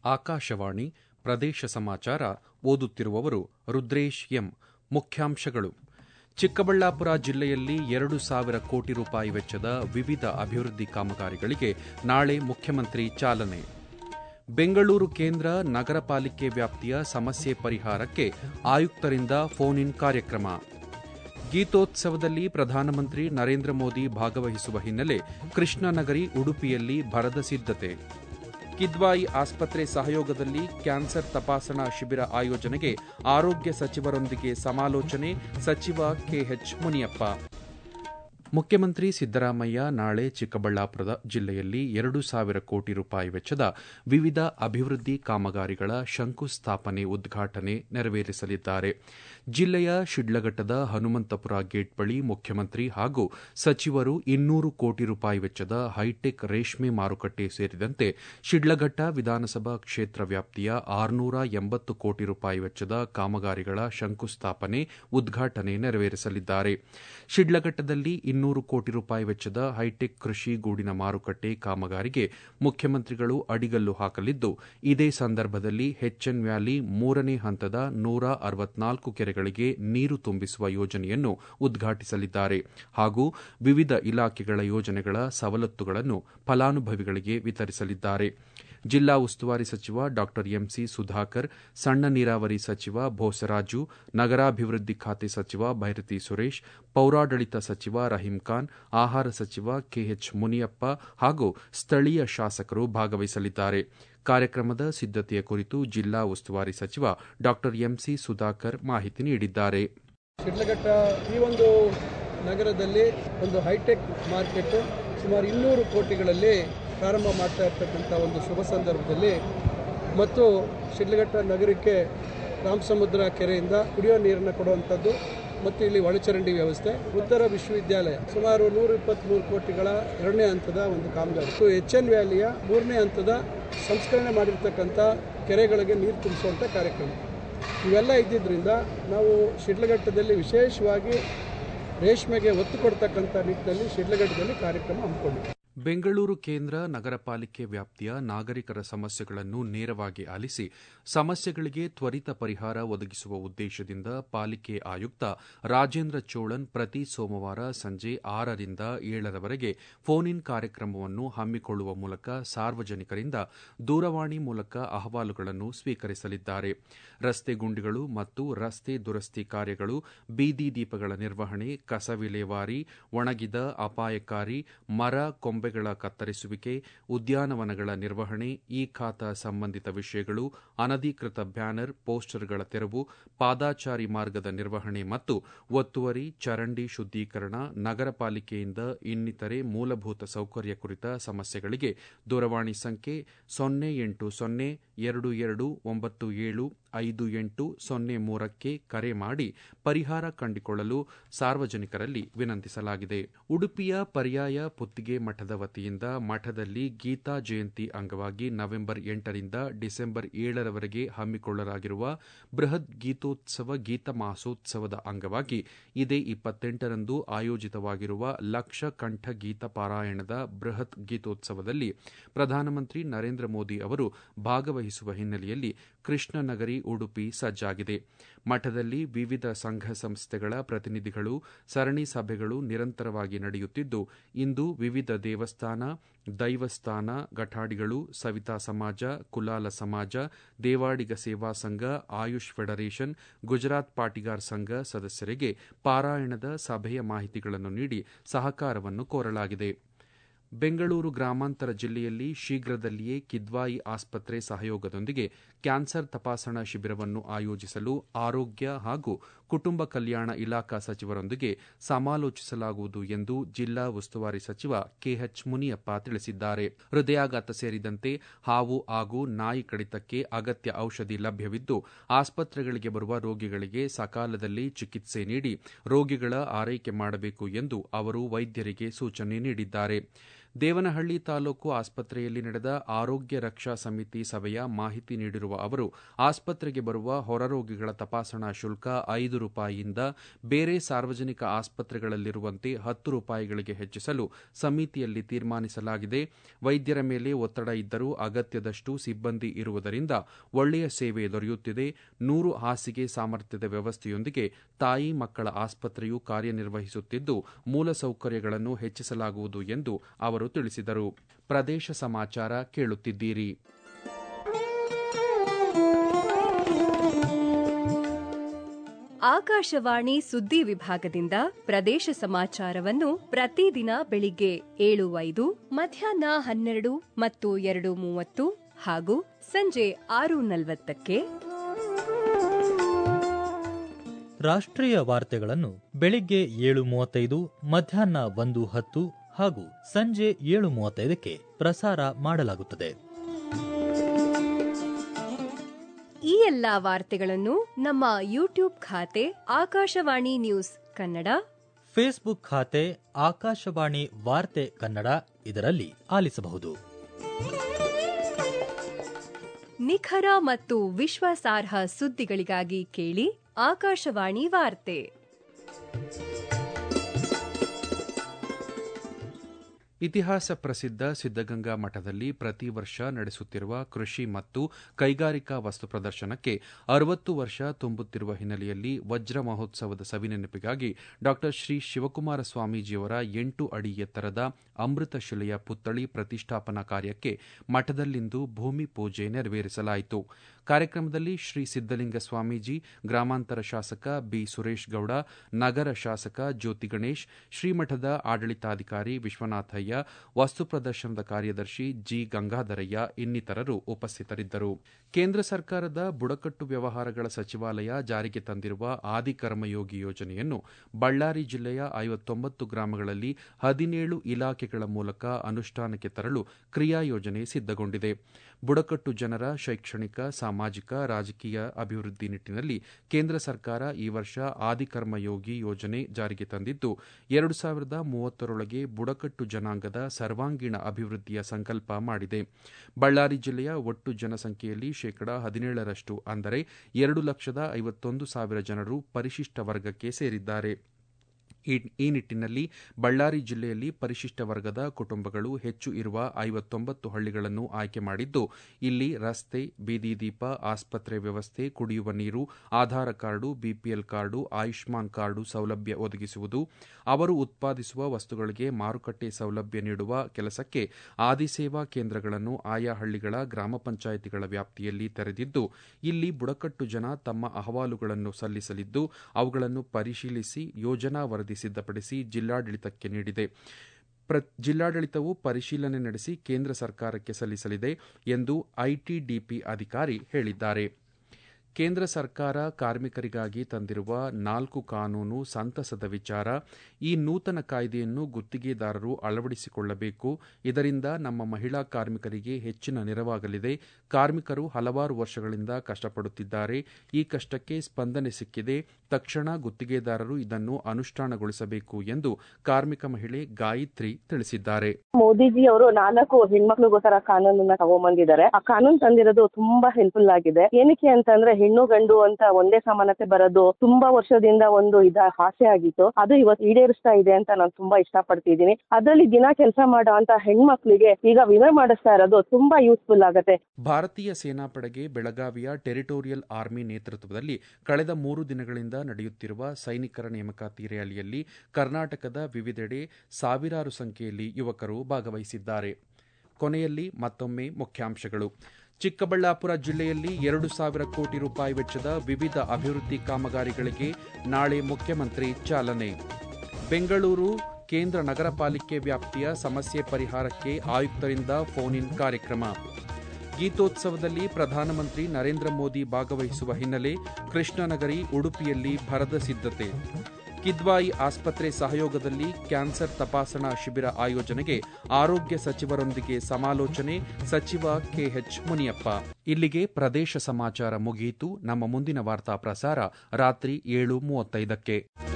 ಆಕಾಶವಾಣಿ ಪ್ರದೇಶ ಸಮಾಚಾರ ಓದುತ್ತಿರುವವರು ರುದ್ರೇಶ್ ಎಂ ಮುಖ್ಯಾಂಶಗಳು ಚಿಕ್ಕಬಳ್ಳಾಪುರ ಜಿಲ್ಲೆಯಲ್ಲಿ ಎರಡು ಸಾವಿರ ಕೋಟಿ ರೂಪಾಯಿ ವೆಚ್ಚದ ವಿವಿಧ ಅಭಿವೃದ್ಧಿ ಕಾಮಗಾರಿಗಳಿಗೆ ನಾಳೆ ಮುಖ್ಯಮಂತ್ರಿ ಚಾಲನೆ ಬೆಂಗಳೂರು ಕೇಂದ್ರ ನಗರ ಪಾಲಿಕೆ ವ್ಯಾಪ್ತಿಯ ಸಮಸ್ಯೆ ಪರಿಹಾರಕ್ಕೆ ಆಯುಕ್ತರಿಂದ ಫೋನ್ ಇನ್ ಕಾರ್ಯಕ್ರಮ ಗೀತೋತ್ಸವದಲ್ಲಿ ಪ್ರಧಾನಮಂತ್ರಿ ನರೇಂದ್ರ ಮೋದಿ ಭಾಗವಹಿಸುವ ಹಿನ್ನೆಲೆ ಕೃಷ್ಣನಗರಿ ಉಡುಪಿಯಲ್ಲಿ ಭರದ ಸಿದ್ಧತೆ ಕಿದ್ವಾಯಿ ಆಸ್ಪತ್ರೆ ಸಹಯೋಗದಲ್ಲಿ ಕ್ಯಾನ್ಸರ್ ತಪಾಸಣಾ ಶಿಬಿರ ಆಯೋಜನೆಗೆ ಆರೋಗ್ಯ ಸಚಿವರೊಂದಿಗೆ ಸಮಾಲೋಚನೆ ಸಚಿವ ಕೆಎಚ್ ಮುನಿಯಪ್ಪ ಮುಖ್ಯಮಂತ್ರಿ ಸಿದ್ದರಾಮಯ್ಯ ನಾಳೆ ಚಿಕ್ಕಬಳ್ಳಾಪುರ ಜಿಲ್ಲೆಯಲ್ಲಿ ಎರಡು ಸಾವಿರ ಕೋಟಿ ರೂಪಾಯಿ ವೆಚ್ಚದ ವಿವಿಧ ಅಭಿವೃದ್ಧಿ ಕಾಮಗಾರಿಗಳ ಶಂಕುಸ್ಥಾಪನೆ ಉದ್ಘಾಟನೆ ನೆರವೇರಿಸಲಿದ್ದಾರೆ ಜಿಲ್ಲೆಯ ಶಿಡ್ಲಘಟ್ಟದ ಹನುಮಂತಪುರ ಗೇಟ್ ಬಳಿ ಮುಖ್ಯಮಂತ್ರಿ ಹಾಗೂ ಸಚಿವರು ಇನ್ನೂರು ಕೋಟಿ ರೂಪಾಯಿ ವೆಚ್ಚದ ಹೈಟೆಕ್ ರೇಷ್ಮೆ ಮಾರುಕಟ್ಟೆ ಸೇರಿದಂತೆ ಶಿಡ್ಲಘಟ್ಟ ವಿಧಾನಸಭಾ ಕ್ಷೇತ್ರ ವ್ಯಾಪ್ತಿಯ ಆರುನೂರ ಎಂಬತ್ತು ಕೋಟಿ ರೂಪಾಯಿ ವೆಚ್ಚದ ಕಾಮಗಾರಿಗಳ ಶಂಕುಸ್ಥಾಪನೆ ಉದ್ಘಾಟನೆ ನೆರವೇರಿಸಲಿದ್ದಾರೆ ಶಿಡ್ಲಘಟ್ಟದಲ್ಲಿ ಇನ್ನೂರು ಕೋಟಿ ರೂಪಾಯಿ ವೆಚ್ಚದ ಹೈಟೆಕ್ ಕೃಷಿ ಗೂಡಿನ ಮಾರುಕಟ್ಟೆ ಕಾಮಗಾರಿಗೆ ಮುಖ್ಯಮಂತ್ರಿಗಳು ಅಡಿಗಲ್ಲು ಹಾಕಲಿದ್ದು ಇದೇ ಸಂದರ್ಭದಲ್ಲಿ ಹೆಚ್ಎನ್ ವ್ಯಾಲಿ ಮೂರನೇ ಹಂತದ ನೂರ ಅರವತ್ನಾಲ್ಕು ಕೆರೆಗಳಿಗೆ ನೀರು ತುಂಬಿಸುವ ಯೋಜನೆಯನ್ನು ಉದ್ಘಾಟಿಸಲಿದ್ದಾರೆ ಹಾಗೂ ವಿವಿಧ ಇಲಾಖೆಗಳ ಯೋಜನೆಗಳ ಸವಲತ್ತುಗಳನ್ನು ಫಲಾನುಭವಿಗಳಿಗೆ ವಿತರಿಸಲಿದ್ದಾರೆ ಜಿಲ್ಲಾ ಉಸ್ತುವಾರಿ ಸಚಿವ ಡಾ ಎಂಸಿ ಸುಧಾಕರ್ ಸಣ್ಣ ನೀರಾವರಿ ಸಚಿವ ಬೋಸರಾಜು ನಗರಾಭಿವೃದ್ಧಿ ಖಾತೆ ಸಚಿವ ಭೈರತಿ ಸುರೇಶ್ ಪೌರಾಡಳಿತ ಸಚಿವ ರಹೀಂ ಖಾನ್ ಆಹಾರ ಸಚಿವ ಕೆಎಚ್ ಮುನಿಯಪ್ಪ ಹಾಗೂ ಸ್ಥಳೀಯ ಶಾಸಕರು ಭಾಗವಹಿಸಲಿದ್ದಾರೆ ಕಾರ್ಯಕ್ರಮದ ಸಿದ್ದತೆಯ ಕುರಿತು ಜಿಲ್ಲಾ ಉಸ್ತುವಾರಿ ಸಚಿವ ಡಾ ಎಂಸಿ ಸುಧಾಕರ್ ಮಾಹಿತಿ ನೀಡಿದ್ದಾರೆ ಶಿಡ್ಲಘಟ್ಟ ಈ ಒಂದು ನಗರದಲ್ಲಿ ಒಂದು ಹೈಟೆಕ್ ಮಾರ್ಕೆಟ್ ಸುಮಾರು ಇನ್ನೂರು ಕೋಟಿಗಳಲ್ಲಿ ಪ್ರಾರಂಭ ಮಾಡ್ತಾ ಇರ್ತಕ್ಕಂಥ ಒಂದು ಶುಭ ಸಂದರ್ಭದಲ್ಲಿ ಮತ್ತು ಶಿಡ್ಲಘಟ್ಟ ನಗರಕ್ಕೆ ರಾಮಸಮುದ್ರ ಕೆರೆಯಿಂದ ಕುಡಿಯೋ ನೀರನ್ನು ಕೊಡುವಂಥದ್ದು ಮತ್ತು ಇಲ್ಲಿ ಒಳಚರಂಡಿ ವ್ಯವಸ್ಥೆ ಉತ್ತರ ವಿಶ್ವವಿದ್ಯಾಲಯ ಸುಮಾರು ನೂರ ಇಪ್ಪತ್ತ್ಮೂರು ಕೋಟಿಗಳ ಎರಡನೇ ಹಂತದ ಒಂದು ಕಾಮಗಾರಿ ಸೊ ಎಚ್ ಎನ್ ವ್ಯಾಲಿಯ ಮೂರನೇ ಹಂತದ ಸಂಸ್ಕರಣೆ ಮಾಡಿರ್ತಕ್ಕಂಥ ಕೆರೆಗಳಿಗೆ ನೀರು ತುಂಬಿಸುವಂಥ ಕಾರ್ಯಕ್ರಮ ಇವೆಲ್ಲ ಇದ್ದಿದ್ದರಿಂದ ನಾವು ಶಿಡ್ಲಘಟ್ಟದಲ್ಲಿ ವಿಶೇಷವಾಗಿ ರೇಷ್ಮೆಗೆ ಒತ್ತು ಕೊಡ್ತಕ್ಕಂಥ ನಿಟ್ಟಿನಲ್ಲಿ ಶಿಡ್ಲಘಟ್ಟದಲ್ಲಿ ಕಾರ್ಯಕ್ರಮ ಹಮ್ಮಿಕೊಂಡಿದ್ದೀವಿ ಬೆಂಗಳೂರು ಕೇಂದ್ರ ನಗರ ಪಾಲಿಕೆ ವ್ಯಾಪ್ತಿಯ ನಾಗರಿಕರ ಸಮಸ್ಯೆಗಳನ್ನು ನೇರವಾಗಿ ಆಲಿಸಿ ಸಮಸ್ಯೆಗಳಿಗೆ ತ್ವರಿತ ಪರಿಹಾರ ಒದಗಿಸುವ ಉದ್ದೇಶದಿಂದ ಪಾಲಿಕೆ ಆಯುಕ್ತ ರಾಜೇಂದ್ರ ಚೋಳನ್ ಪ್ರತಿ ಸೋಮವಾರ ಸಂಜೆ ಆರರಿಂದ ಏಳರವರೆಗೆ ಫೋನ್ ಇನ್ ಕಾರ್ಯಕ್ರಮವನ್ನು ಹಮ್ಮಿಕೊಳ್ಳುವ ಮೂಲಕ ಸಾರ್ವಜನಿಕರಿಂದ ದೂರವಾಣಿ ಮೂಲಕ ಅಹವಾಲುಗಳನ್ನು ಸ್ವೀಕರಿಸಲಿದ್ದಾರೆ ರಸ್ತೆ ಗುಂಡಿಗಳು ಮತ್ತು ರಸ್ತೆ ದುರಸ್ತಿ ಕಾರ್ಯಗಳು ಬೀದಿ ದೀಪಗಳ ನಿರ್ವಹಣೆ ಕಸ ವಿಲೇವಾರಿ ಒಣಗಿದ ಅಪಾಯಕಾರಿ ಮರ ಕೊಂಬೆಗಳ ಕತ್ತರಿಸುವಿಕೆ ಉದ್ಯಾನವನಗಳ ನಿರ್ವಹಣೆ ಈ ಖಾತಾ ಸಂಬಂಧಿತ ವಿಷಯಗಳು ಅನಧಿಕೃತ ಬ್ಯಾನರ್ ಪೋಸ್ಟರ್ಗಳ ತೆರವು ಪಾದಾಚಾರಿ ಮಾರ್ಗದ ನಿರ್ವಹಣೆ ಮತ್ತು ಒತ್ತುವರಿ ಚರಂಡಿ ಶುದ್ದೀಕರಣ ನಗರ ಪಾಲಿಕೆಯಿಂದ ಇನ್ನಿತರೆ ಮೂಲಭೂತ ಸೌಕರ್ಯ ಕುರಿತ ಸಮಸ್ಯೆಗಳಿಗೆ ದೂರವಾಣಿ ಸಂಖ್ಯೆ ಸೊನ್ನೆ ಎಂಟು ಸೊನ್ನೆ ಎರಡು ಎರಡು ಒಂಬತ್ತು ಏಳು ಐದು ಎಂಟು ಸೊನ್ನೆ ಮೂರಕ್ಕೆ ಕರೆ ಮಾಡಿ ಪರಿಹಾರ ಕಂಡುಕೊಳ್ಳಲು ಸಾರ್ವಜನಿಕರಲ್ಲಿ ವಿನಂತಿಸಲಾಗಿದೆ ಉಡುಪಿಯ ಪರ್ಯಾಯ ಪುತ್ತಿಗೆ ಮಠದ ವತಿಯಿಂದ ಮಠದಲ್ಲಿ ಗೀತಾ ಜಯಂತಿ ಅಂಗವಾಗಿ ನವೆಂಬರ್ ಎಂಟರಿಂದ ಡಿಸೆಂಬರ್ ಏಳರವರೆಗೆ ಹಮ್ಮಿಕೊಳ್ಳಲಾಗಿರುವ ಬೃಹತ್ ಗೀತೋತ್ಸವ ಗೀತ ಮಾಸೋತ್ಸವದ ಅಂಗವಾಗಿ ಇದೇ ಇಪ್ಪತ್ತೆಂಟರಂದು ಆಯೋಜಿತವಾಗಿರುವ ಲಕ್ಷ ಕಂಠ ಗೀತ ಪಾರಾಯಣದ ಬೃಹತ್ ಗೀತೋತ್ಸವದಲ್ಲಿ ಪ್ರಧಾನಮಂತ್ರಿ ನರೇಂದ್ರ ಮೋದಿ ಅವರು ಭಾಗವಹಿಸುವ ಹಿನ್ನೆಲೆಯಲ್ಲಿ ಕೃಷ್ಣನಗರಿ ಉಡುಪಿ ಸಜ್ಜಾಗಿದೆ ಮಠದಲ್ಲಿ ವಿವಿಧ ಸಂಘ ಸಂಸ್ಥೆಗಳ ಪ್ರತಿನಿಧಿಗಳು ಸರಣಿ ಸಭೆಗಳು ನಿರಂತರವಾಗಿ ನಡೆಯುತ್ತಿದ್ದು ಇಂದು ವಿವಿಧ ದೇವಸ್ಥಾನ ದೈವಸ್ಥಾನ ಘಟಾಡಿಗಳು ಸವಿತಾ ಸಮಾಜ ಕುಲಾಲ ಸಮಾಜ ದೇವಾಡಿಗ ಸೇವಾ ಸಂಘ ಆಯುಷ್ ಫೆಡರೇಷನ್ ಗುಜರಾತ್ ಪಾಟಿಗಾರ್ ಸಂಘ ಸದಸ್ಯರಿಗೆ ಪಾರಾಯಣದ ಸಭೆಯ ಮಾಹಿತಿಗಳನ್ನು ನೀಡಿ ಸಹಕಾರವನ್ನು ಕೋರಲಾಗಿದೆ ಬೆಂಗಳೂರು ಗ್ರಾಮಾಂತರ ಜಿಲ್ಲೆಯಲ್ಲಿ ಶೀಘ್ರದಲ್ಲಿಯೇ ಕಿದ್ವಾಯಿ ಆಸ್ಪತ್ರೆ ಸಹಯೋಗದೊಂದಿಗೆ ಕ್ಯಾನ್ಸರ್ ತಪಾಸಣಾ ಶಿಬಿರವನ್ನು ಆಯೋಜಿಸಲು ಆರೋಗ್ಯ ಹಾಗೂ ಕುಟುಂಬ ಕಲ್ಯಾಣ ಇಲಾಖಾ ಸಚಿವರೊಂದಿಗೆ ಸಮಾಲೋಚಿಸಲಾಗುವುದು ಎಂದು ಜಿಲ್ಲಾ ಉಸ್ತುವಾರಿ ಸಚಿವ ಕೆಎಚ್ ಮುನಿಯಪ್ಪ ತಿಳಿಸಿದ್ದಾರೆ ಹೃದಯಾಘಾತ ಸೇರಿದಂತೆ ಹಾವು ಹಾಗೂ ನಾಯಿ ಕಡಿತಕ್ಕೆ ಅಗತ್ಯ ಔಷಧಿ ಲಭ್ಯವಿದ್ದು ಆಸ್ಪತ್ರೆಗಳಿಗೆ ಬರುವ ರೋಗಿಗಳಿಗೆ ಸಕಾಲದಲ್ಲಿ ಚಿಕಿತ್ಸೆ ನೀಡಿ ರೋಗಿಗಳ ಆರೈಕೆ ಮಾಡಬೇಕು ಎಂದು ಅವರು ವೈದ್ಯರಿಗೆ ಸೂಚನೆ ನೀಡಿದ್ದಾರೆ ದೇವನಹಳ್ಳಿ ತಾಲೂಕು ಆಸ್ಪತ್ರೆಯಲ್ಲಿ ನಡೆದ ಆರೋಗ್ಯ ರಕ್ಷಾ ಸಮಿತಿ ಸಭೆಯ ಮಾಹಿತಿ ನೀಡಿರುವ ಅವರು ಆಸ್ಪತ್ರೆಗೆ ಬರುವ ಹೊರರೋಗಿಗಳ ತಪಾಸಣಾ ಶುಲ್ಕ ಐದು ರೂಪಾಯಿಯಿಂದ ಬೇರೆ ಸಾರ್ವಜನಿಕ ಆಸ್ಪತ್ರೆಗಳಲ್ಲಿರುವಂತೆ ಹತ್ತು ರೂಪಾಯಿಗಳಿಗೆ ಹೆಚ್ಚಿಸಲು ಸಮಿತಿಯಲ್ಲಿ ತೀರ್ಮಾನಿಸಲಾಗಿದೆ ವೈದ್ಯರ ಮೇಲೆ ಒತ್ತಡ ಇದ್ದರೂ ಅಗತ್ಯದಷ್ಟು ಸಿಬ್ಬಂದಿ ಇರುವುದರಿಂದ ಒಳ್ಳೆಯ ಸೇವೆ ದೊರೆಯುತ್ತಿದೆ ನೂರು ಹಾಸಿಗೆ ಸಾಮರ್ಥ್ಯದ ವ್ಯವಸ್ಥೆಯೊಂದಿಗೆ ತಾಯಿ ಮಕ್ಕಳ ಆಸ್ಪತ್ರೆಯು ಕಾರ್ಯನಿರ್ವಹಿಸುತ್ತಿದ್ದು ಮೂಲಸೌಕರ್ಯಗಳನ್ನು ಹೆಚ್ಚಿಸಲಾಗುವುದು ಎಂದು ಅವರು ತಿಳಿಸಿದರು ಪ್ರದೇಶ ಸಮಾಚಾರ ಕೇಳುತ್ತಿದ್ದೀರಿ ಆಕಾಶವಾಣಿ ಸುದ್ದಿ ವಿಭಾಗದಿಂದ ಪ್ರದೇಶ ಸಮಾಚಾರವನ್ನು ಪ್ರತಿದಿನ ಬೆಳಿಗ್ಗೆ ಏಳು ಐದು ಮಧ್ಯಾಹ್ನ ಹನ್ನೆರಡು ಮತ್ತು ಎರಡು ಮೂವತ್ತು ಹಾಗೂ ಸಂಜೆ ಆರು ನಲವತ್ತಕ್ಕೆ ರಾಷ್ಟ್ರೀಯ ವಾರ್ತೆಗಳನ್ನು ಬೆಳಿಗ್ಗೆ ಏಳು ಮೂವತ್ತೈದು ಮಧ್ಯಾಹ್ನ ಒಂದು ಹತ್ತು ಹಾಗೂ ಸಂಜೆ ಏಳು ಮೂವತ್ತೈದಕ್ಕೆ ಪ್ರಸಾರ ಮಾಡಲಾಗುತ್ತದೆ ಈ ಎಲ್ಲಾ ವಾರ್ತೆಗಳನ್ನು ನಮ್ಮ ಯೂಟ್ಯೂಬ್ ಖಾತೆ ಆಕಾಶವಾಣಿ ನ್ಯೂಸ್ ಕನ್ನಡ ಫೇಸ್ಬುಕ್ ಖಾತೆ ಆಕಾಶವಾಣಿ ವಾರ್ತೆ ಕನ್ನಡ ಇದರಲ್ಲಿ ಆಲಿಸಬಹುದು ನಿಖರ ಮತ್ತು ವಿಶ್ವಾಸಾರ್ಹ ಸುದ್ದಿಗಳಿಗಾಗಿ ಕೇಳಿ ಆಕಾಶವಾಣಿ ವಾರ್ತೆ ಇತಿಹಾಸ ಪ್ರಸಿದ್ಧ ಸಿದ್ದಗಂಗಾ ಮಠದಲ್ಲಿ ಪ್ರತಿ ವರ್ಷ ನಡೆಸುತ್ತಿರುವ ಕೃಷಿ ಮತ್ತು ಕೈಗಾರಿಕಾ ವಸ್ತು ಪ್ರದರ್ಶನಕ್ಕೆ ಅರವತ್ತು ವರ್ಷ ತುಂಬುತ್ತಿರುವ ಹಿನ್ನೆಲೆಯಲ್ಲಿ ವಜ್ರ ಮಹೋತ್ಸವದ ಸವಿನೆನಪಿಗಾಗಿ ಡಾ ಶ್ರೀ ಶಿವಕುಮಾರ ಸ್ವಾಮೀಜಿಯವರ ಎಂಟು ಅಡಿ ಎತ್ತರದ ಅಮೃತ ಶಿಲೆಯ ಪುತ್ಥಳಿ ಪ್ರತಿಷ್ಠಾಪನಾ ಕಾರ್ಯಕ್ಕೆ ಮಠದಲ್ಲಿಂದು ಭೂಮಿ ಪೂಜೆ ನೆರವೇರಿಸಲಾಯಿತು ಕಾರ್ಯಕ್ರಮದಲ್ಲಿ ಶ್ರೀ ಸಿದ್ದಲಿಂಗ ಸ್ವಾಮೀಜಿ ಗ್ರಾಮಾಂತರ ಶಾಸಕ ಬಿ ಸುರೇಶ್ ಗೌಡ ನಗರ ಶಾಸಕ ಜ್ಯೋತಿ ಗಣೇಶ್ ಶ್ರೀಮಠದ ಆಡಳಿತಾಧಿಕಾರಿ ವಿಶ್ವನಾಥಯ್ಯ ವಸ್ತು ಪ್ರದರ್ಶನದ ಕಾರ್ಯದರ್ಶಿ ಜಿ ಗಂಗಾಧರಯ್ಯ ಇನ್ನಿತರರು ಉಪಸ್ಥಿತರಿದ್ದರು ಕೇಂದ್ರ ಸರ್ಕಾರದ ಬುಡಕಟ್ಟು ವ್ಯವಹಾರಗಳ ಸಚಿವಾಲಯ ಜಾರಿಗೆ ತಂದಿರುವ ಆದಿಕರ್ಮಯೋಗಿ ಯೋಜನೆಯನ್ನು ಬಳ್ಳಾರಿ ಜಿಲ್ಲೆಯ ಐವತ್ತೊಂಬತ್ತು ಗ್ರಾಮಗಳಲ್ಲಿ ಹದಿನೇಳು ಇಲಾಖೆಗಳ ಮೂಲಕ ಅನುಷ್ಠಾನಕ್ಕೆ ತರಲು ಕ್ರಿಯಾ ಯೋಜನೆ ಸಿದ್ದಗೊಂಡಿದೆ ಬುಡಕಟ್ಟು ಜನರ ಶೈಕ್ಷಣಿಕ ಸಾಮಾಜಿಕ ರಾಜಕೀಯ ಅಭಿವೃದ್ಧಿ ನಿಟ್ಟಿನಲ್ಲಿ ಕೇಂದ್ರ ಸರ್ಕಾರ ಈ ವರ್ಷ ಆದಿಕರ್ಮಯೋಗಿ ಯೋಜನೆ ಜಾರಿಗೆ ತಂದಿದ್ದು ಎರಡು ಸಾವಿರದ ಮೂವತ್ತರೊಳಗೆ ಬುಡಕಟ್ಟು ಜನಾಂಗದ ಸರ್ವಾಂಗೀಣ ಅಭಿವೃದ್ಧಿಯ ಸಂಕಲ್ಪ ಮಾಡಿದೆ ಬಳ್ಳಾರಿ ಜಿಲ್ಲೆಯ ಒಟ್ಟು ಜನಸಂಖ್ಯೆಯಲ್ಲಿ ಶೇಕಡಾ ಹದಿನೇಳರಷ್ಟು ಅಂದರೆ ಎರಡು ಲಕ್ಷದ ಐವತ್ತೊಂದು ಸಾವಿರ ಜನರು ಪರಿಶಿಷ್ಟ ವರ್ಗಕ್ಕೆ ಸೇರಿದ್ದಾರೆ ಈ ನಿಟ್ಟಿನಲ್ಲಿ ಬಳ್ಳಾರಿ ಜಿಲ್ಲೆಯಲ್ಲಿ ಪರಿಶಿಷ್ಟ ವರ್ಗದ ಕುಟುಂಬಗಳು ಹೆಚ್ಚು ಇರುವ ಐವತ್ತೊಂಬತ್ತು ಹಳ್ಳಿಗಳನ್ನು ಆಯ್ಕೆ ಮಾಡಿದ್ದು ಇಲ್ಲಿ ರಸ್ತೆ ಬೀದಿ ದೀಪ ಆಸ್ಪತ್ರೆ ವ್ಯವಸ್ಥೆ ಕುಡಿಯುವ ನೀರು Aadhaar card BPL card Ayushman card ಸೌಲಭ್ಯ ಒದಗಿಸುವುದು ಅವರು ಉತ್ಪಾದಿಸುವ ವಸ್ತುಗಳಿಗೆ ಮಾರುಕಟ್ಟೆ ಸೌಲಭ್ಯ ನೀಡುವ ಕೆಲಸಕ್ಕೆ ಆದಿಸೇವಾ ಕೇಂದ್ರಗಳನ್ನು ಆಯಾ ಹಳ್ಳಿಗಳ ಗ್ರಾಮ ಪಂಚಾಯಿತಿಗಳ ವ್ಯಾಪ್ತಿಯಲ್ಲಿ ತೆರೆದಿದ್ದು ಇಲ್ಲಿ ಬುಡಕಟ್ಟು ಜನ ತಮ್ಮ ಅಹವಾಲುಗಳನ್ನು ಸಲ್ಲಿಸಲಿದ್ದು ಅವುಗಳನ್ನು ಪರಿಶೀಲಿಸಿ ಯೋಜನಾ ವರದಿ ಸಿದ್ದಪಡಿಸಿ ಜಿಲ್ಲಾಡಳಿತಕ್ಕೆ ನೀಡಿದೆ ಜಿಲ್ಲಾಡಳಿತವು ಪರಿಶೀಲನೆ ನಡೆಸಿ ಕೇಂದ್ರ ಸರ್ಕಾರಕ್ಕೆ ಸಲ್ಲಿಸಲಿದೆ ಎಂದು ಐಟಿಡಿಪಿ ಅಧಿಕಾರಿ ಹೇಳಿದ್ದಾರೆ ಕೇಂದ್ರ ಸರ್ಕಾರ ಕಾರ್ಮಿಕರಿಗಾಗಿ ತಂದಿರುವ ನಾಲ್ಕು ಕಾನೂನು ಸಂತಸದ ವಿಚಾರ ಈ ನೂತನ ಕಾಯ್ದೆಯನ್ನು ಗುತ್ತಿಗೆದಾರರು ಅಳವಡಿಸಿಕೊಳ್ಳಬೇಕು ಇದರಿಂದ ನಮ್ಮ ಮಹಿಳಾ ಕಾರ್ಮಿಕರಿಗೆ ಹೆಚ್ಚಿನ ನೆರವಾಗಲಿದೆ ಕಾರ್ಮಿಕರು ಹಲವಾರು ವರ್ಷಗಳಿಂದ ಕಷ್ಟಪಡುತ್ತಿದ್ದಾರೆ ಈ ಕಷ್ಟಕ್ಕೆ ಸ್ಪಂದನೆ ಸಿಕ್ಕಿದೆ ತಕ್ಷಣ ಗುತ್ತಿಗೆದಾರರು ಇದನ್ನು ಅನುಷ್ಠಾನಗೊಳಿಸಬೇಕು ಎಂದು ಕಾರ್ಮಿಕ ಮಹಿಳೆ ಗಾಯತ್ರಿ ತಿಳಿಸಿದ್ದಾರೆ ಮೋದಿಜಿ ಅವರು ನಾಲ್ಕು ಹೆಣ್ಮಕ್ಳಿಗೋಸ್ಕರ ಕಾನೂನನ್ನ ತಗೊಂಡ್ಬಂದಿದ್ದಾರೆ ಆ ಕಾನೂನು ತಂದಿರೋದು ತುಂಬಾ ಹೆಲ್ಪ್ಫುಲ್ ಆಗಿದೆ ಏನಕ್ಕೆ ಅಂತಂದ್ರೆ ಹೆಣ್ಣು ಗಂಡು ಅಂತ ಒಂದೇ ಸಮಾನತೆ ಬರೋದು ತುಂಬಾ ವರ್ಷದಿಂದ ಒಂದು ಇದ ಆಸೆ ಆಗಿತ್ತು ಅದು ಇವತ್ತು ಈಡೇರಿಸ್ತಾ ಇದೆ ಅಂತ ನಾನು ತುಂಬಾ ಇಷ್ಟಪಡ್ತಿದ್ದೀನಿ ಅದರಲ್ಲಿ ದಿನ ಕೆಲಸ ಮಾಡೋ ಅಂತ ಹೆಣ್ಮಕ್ಳಿಗೆ ಈಗ ವಿಮೆ ಮಾಡಿಸ್ತಾ ಇರೋದು ತುಂಬಾ ಯೂಸ್ಫುಲ್ ಆಗುತ್ತೆ ಭಾರತೀಯ ಸೇನಾಪಡೆಗೆ ಬೆಳಗಾವಿಯ ಟೆರಿಟೋರಿಯಲ್ ಆರ್ಮಿ ನೇತೃತ್ವದಲ್ಲಿ ಕಳೆದ ಮೂರು ದಿನಗಳಿಂದ ನಡೆಯುತ್ತಿರುವ ಸೈನಿಕರ ನೇಮಕಾತಿ ರ್ಯಾಲಿಯಲ್ಲಿ ಕರ್ನಾಟಕದ ವಿವಿಧೆಡೆ ಸಾವಿರಾರು ಸಂಖ್ಯೆಯಲ್ಲಿ ಯುವಕರು ಭಾಗವಹಿಸಿದ್ದಾರೆ ಕೊನೆಯಲ್ಲಿ ಮತ್ತೊಮ್ಮೆ ಮುಖ್ಯಾಂಶಗಳು ಚಿಕ್ಕಬಳ್ಳಾಪುರ ಜಿಲ್ಲೆಯಲ್ಲಿ ಎರಡು ಸಾವಿರ ಕೋಟಿ ರೂಪಾಯಿ ವೆಚ್ಚದ ವಿವಿಧ ಅಭಿವೃದ್ಧಿ ಕಾಮಗಾರಿಗಳಿಗೆ ನಾಳೆ ಮುಖ್ಯಮಂತ್ರಿ ಚಾಲನೆ ಬೆಂಗಳೂರು ಕೇಂದ್ರ ನಗರ ಪಾಲಿಕೆ ವ್ಯಾಪ್ತಿಯ ಸಮಸ್ಯೆ ಪರಿಹಾರಕ್ಕೆ ಆಯುಕ್ತರಿಂದ ಫೋನ್ ಇನ್ ಕಾರ್ಯಕ್ರಮ ಗೀತೋತ್ಸವದಲ್ಲಿ ಪ್ರಧಾನಮಂತ್ರಿ ನರೇಂದ್ರ ಮೋದಿ ಭಾಗವಹಿಸುವ ಹಿನ್ನೆಲೆ ಕೃಷ್ಣನಗರಿ ಉಡುಪಿಯಲ್ಲಿ ಭರದ ಸಿದ್ಧತೆ ಕಿದ್ವಾಯಿ ಆಸ್ಪತ್ರೆ ಸಹಯೋಗದಲ್ಲಿ ಕ್ಯಾನ್ಸರ್ ತಪಾಸಣಾ ಶಿಬಿರ ಆಯೋಜನೆಗೆ ಆರೋಗ್ಯ ಸಚಿವರೊಂದಿಗೆ ಸಮಾಲೋಚನೆ ಸಚಿವ ಕೆಎಚ್ ಮುನಿಯಪ್ಪ ಇಲ್ಲಿಗೆ ಪ್ರದೇಶ ಸಮಾಚಾರ ಮುಗಿಯಿತು ನಮ್ಮ ಮುಂದಿನ ವಾರ್ತಾ ಪ್ರಸಾರ ರಾತ್ರಿ ಏಳು ಮೂವತ್ತೈದಕ್ಕೆ